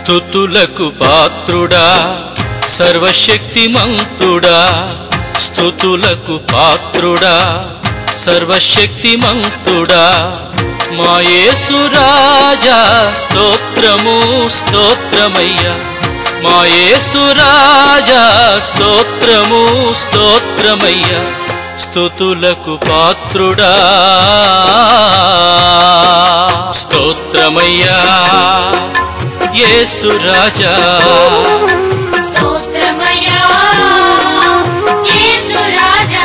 స్థుతులకు పాత్రుడా సర్వశక్తిమంతుడా స్థుతులకు పాత్రుడా సర్వశక్తిమంతుడా మా యేసురాజా స్తోత్రము స్తోత్రమయ్యా మా యేసురాజా స్తోత్రము స్తోత్రమయ్యా స్థుతులకు పాత్రుడా స్తోత్రమయ్యా యేసురాజా స్తోత్రమయ్యా యేసు రాజా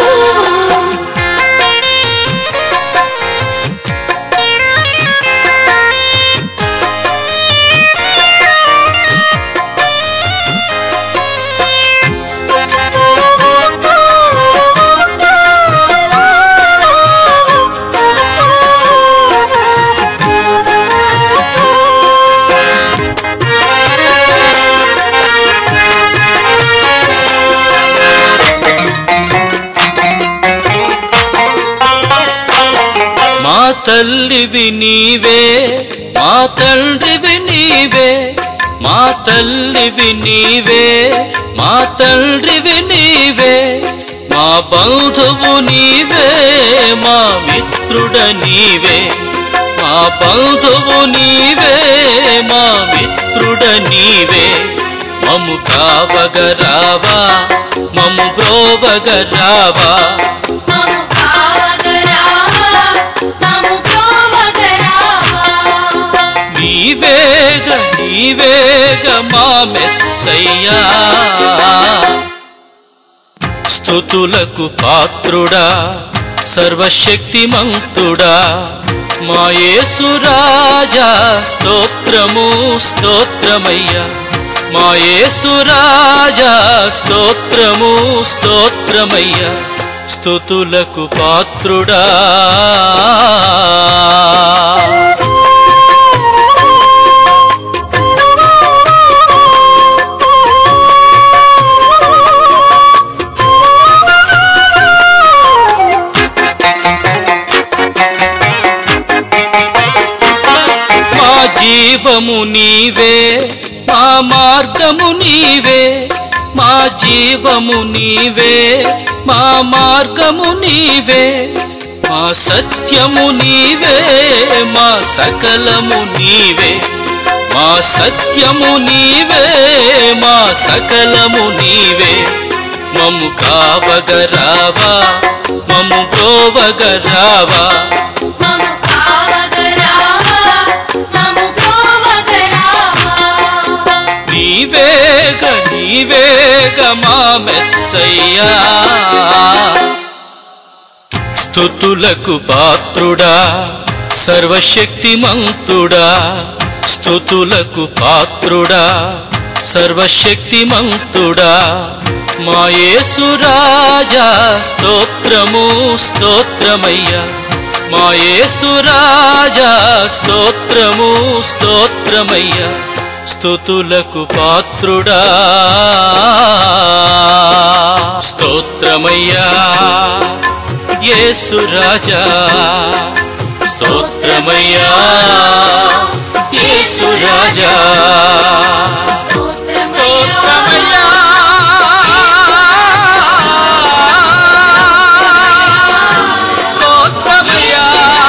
మా తల్లివి నీవే మా తండ్రివి నీవే మా తల్లివి నీవే మా తండ్రివి నీవే మా బంధువు నీవే మా మిత్రుడ నీవే మా బంధువు నీవే మా మిత్రుడ నీవే మము కావగరావా మము బ్రోవగరావా మము కావగరావా మము ప్రోవగరావా నీవేగ నీవేగ మా మెస్సయ్యా స్థుతులకు పాత్రుడా సర్వశక్తిమంతుడా మా యేసురాజా స్తోత్రము స్తోత్రమయ్యా మా యేసురాజా స్తోత్రము స్తోత్రమయ్యా స్థుతులకు పాత్రుడా మా జీవము నీవే మా మార్గము నీవే మా జీవము నీవే మా మార్గము నీవే మా సత్యము నీవే మా సకలము నీవే మా సత్యము నీవే మా సకలము నీవే మము కావగరావా మము బ్రోవగరావా మము కావగరావా మము ప్రోవగరావా నీవేగ నీవేగ మా మెస్సయ్యా స్థుతులకు పాత్రుడా సర్వశక్తిమంతుడా స్థుతులకు పాత్రుడా సర్వశక్తిమంతుడా మా యేసురాజా స్తోత్రము స్తోత్రమయ్యా మా యేసురాజా స్తోత్రము స్తోత్రమయ్యా స్థుతులకు పాత్రుడా స్తోత్రమయ్యా యేసురాజా స్తోత్రమయ్యా యేసురాజా స్తోత్రమయ్యా స్తోత్రమయ్యా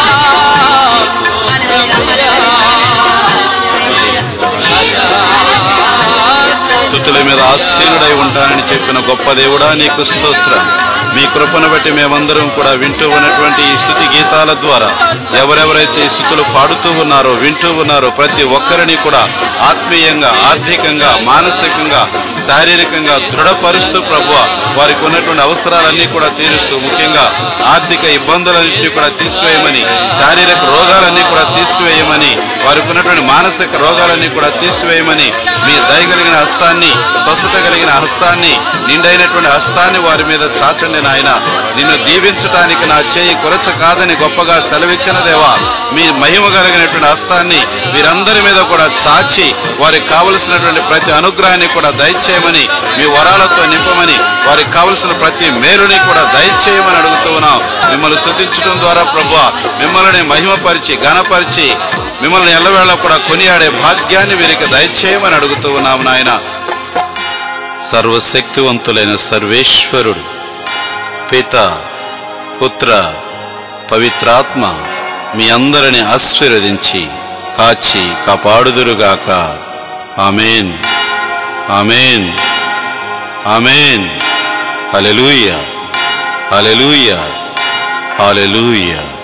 స్థుతుల మీద ఆసీనుడై ఉంటానని చెప్పిన గొప్ప దేవుడా నీకు స్తోత్రం మీ కృపను బట్టి మేమందరం కూడా వింటూ ఉన్నటువంటి ఈ స్థుతి గీతాల ద్వారా ఎవరెవరైతే ఈ స్థుతులు పాడుతూ ఉన్నారో వింటూ ఉన్నారో ప్రతి ఒక్కరిని కూడా ఆత్మీయంగా ఆర్థికంగా మానసికంగా శారీరకంగా దృఢపరుస్తూ ప్రభువ వారికి ఉన్నటువంటి అవసరాలన్నీ కూడా తీరుస్తూ ముఖ్యంగా ఆర్థిక ఇబ్బందులన్నింటినీ కూడా తీసివేయమని శారీరక రోగాలన్నీ కూడా తీసివేయమని వారికి ఉన్నటువంటి మానసిక రోగాలన్నీ కూడా తీసివేయమని మీ దయగలిగిన హస్తాన్ని స్వస్థత కలిగిన హస్తాన్ని నిండైనటువంటి హస్తాన్ని వారి మీద చాచండి నాయన నిన్ను దీవించటానికి నా చేయి కొరచ కాదని గొప్పగా సెలవిచ్చిన దేవా మీ మహిమ కలిగినటువంటి హస్తాన్ని వీరందరి మీద కూడా చాచి వారికి కావలసినటువంటి ప్రతి అనుగ్రహాన్ని కూడా దయచేయమని మీ వరాలతో నింపమని వారికి కావలసిన ప్రతి మేలుని కూడా దయచేయమని అడుగుతూ ఉన్నాం మిమ్మల్ని స్తుతించడం ద్వారా ప్రభు మిమ్మల్ని మిమ్మల్ని మహిమపరిచి ఘనపరిచి మిమ్మల్ని ఎల్లవేళ కూడా కొనియాడే భాగ్యాన్ని వీరికి దయచేయమని అడుగుతూ ఉన్నాము నాయన సర్వశక్తివంతులైన సర్వేశ్వరుడు పిత పుత్ర పవిత్రాత్మ మీ అందరిని ఆశీర్వదించి కాచి కాపాడుదురుగాక amen amen amen hallelujah hallelujah హల్లెలూయా